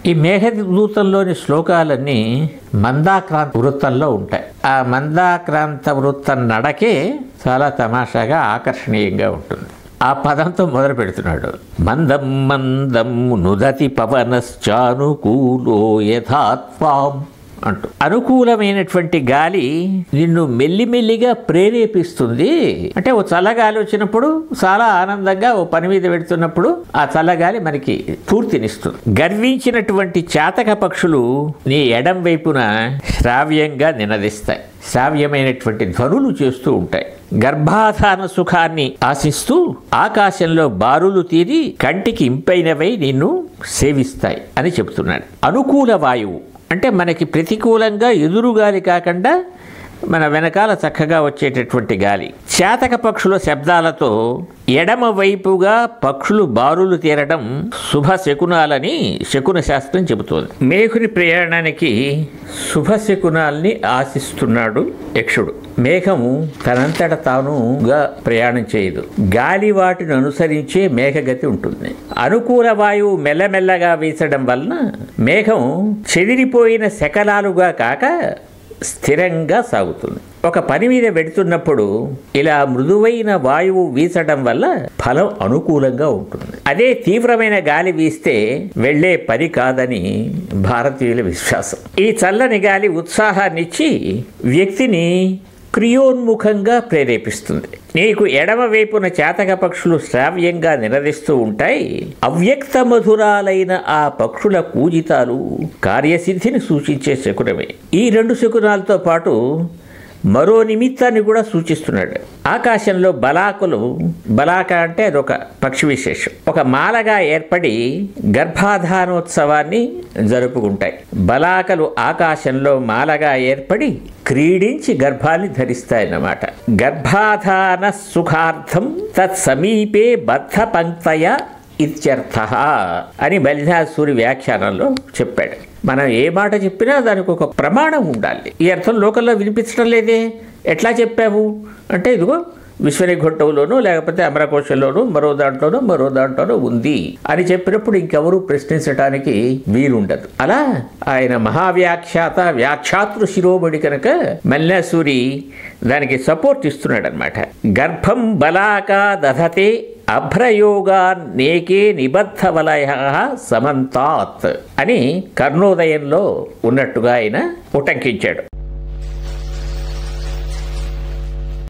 ఈ మేఘదూతంలోని శ్లోకాలన్నీ మందాక్రాంత వృత్తంలో ఉంటాయి ఆ మందాక్రాంత వృత్తం నడకే చాలా తమాషాగా ఆకర్షణీయంగా ఉంటుంది ఆ పదంతో మొదలు పెడుతున్నాడు మందం మందం నుదతి పవనశ్చానుకూలో యథాత్వాం అంటూ అనుకూలమైనటువంటి గాలి నిన్ను మెల్లిమెల్లిగా ప్రేరేపిస్తుంది అంటే ఓ చల్లగాలి వచ్చినప్పుడు చాలా ఆనందంగా ఓ పని మీద పెడుతున్నప్పుడు ఆ చల్లగాలి మనకి పూర్తినిస్తుంది గర్వించినటువంటి చాతక పక్షులు నీ ఎడం వైపున శ్రావ్యంగా నినదిస్తాయి శ్రావ్యమైనటువంటి ధ్వనులు చేస్తూ ఉంటాయి గర్భాధాన సుఖాన్ని ఆశిస్తూ ఆకాశంలో బారులు తీరి కంటికి ఇంపైనవై నిన్ను సేవిస్తాయి అని చెబుతున్నాడు అనుకూల వాయువు అంటే మనకి ప్రతికూలంగా ఎదురుగాలి కాకుండా మన వెనకాల చక్కగా వచ్చేటటువంటి గాలి చేతక పక్షుల శబ్దాలతో ఎడమ వైపుగా పక్షులు బారులు తీరడం శుభ శకునాలని శకున శాస్త్రం చెబుతోంది మేఘుని ప్రయాణానికి శుభ శకునాల్ని ఆశిస్తున్నాడు యక్షుడు మేఘము తనంతట తానుగా ప్రయాణం చేయదు గాలి వాటిని అనుసరించే మేఘగతి ఉంటుంది అనుకూల వాయువు మెల్లమెల్లగా వీసడం వలన మేఘం చెదిరిపోయిన శకలాలుగా కాక స్థిరంగా సాగుతుంది ఒక పని మీద పెడుతున్నప్పుడు ఇలా మృదువైన వాయువు వీసడం వల్ల ఫలం అనుకూలంగా ఉంటుంది అదే తీవ్రమైన గాలి వీస్తే వెళ్ళే పని కాదని భారతీయుల విశ్వాసం ఈ చల్లని గాలి ఉత్సాహాన్నిచ్చి వ్యక్తిని క్రియోన్ముఖంగా ప్రేరేపిస్తుంది నీకు ఎడమ వైపున చేతక పక్షులు శ్రావ్యంగా నినదిస్తూ ఉంటాయి అవ్యక్త మధురాలైన ఆ పక్షుల కూజితాలు కార్యసిద్ధిని సూచించే శకునమే ఈ రెండు శకునాలతో పాటు మరో నిమిత్తాన్ని కూడా సూచిస్తున్నాడు ఆకాశంలో బలాకులు బలాక అంటే అదొక పక్షి విశేషం ఒక మాలగా ఏర్పడి గర్భాధానోత్సవాన్ని జరుపుకుంటాయి బలాకలు ఆకాశంలో మాలగా ఏర్పడి క్రీడించి గర్భాన్ని ధరిస్తాయన్నమాట గర్భాధాన సుఖార్థం తత్సమీపే బద్ధ పంక్తయ ఇత్యర్థ అని బలిదాసూరి వ్యాఖ్యానంలో చెప్పాడు మనం ఏ మాట చెప్పినా దానికి ఒక ప్రమాణం ఉండాలి ఈ అర్థం లోకల్లో వినిపించడం లేదే ఎట్లా చెప్పావు అంటే ఇదిగో విశ్వనిఘొట్టంలోనూ లేకపోతే అమరకోశంలోనూ మరో దాంట్లోనూ మరో దాంట్లోనూ ఉంది అని చెప్పినప్పుడు ఇంకెవరూ ప్రశ్నించడానికి వీలుండదు అలా ఆయన మహావ్యాఖ్యాత వ్యాఖ్యాతృ శిరోమణి కనుక మల్లాసూరి దానికి సపోర్ట్ ఇస్తున్నాడు అనమాట గర్భం బలాక దధతే అభ్రయోగా నేకే నిబద్ధ వలయ సమంతాత్ అని కర్ణోదయంలో ఉన్నట్టుగా ఆయన ఉటంకించాడు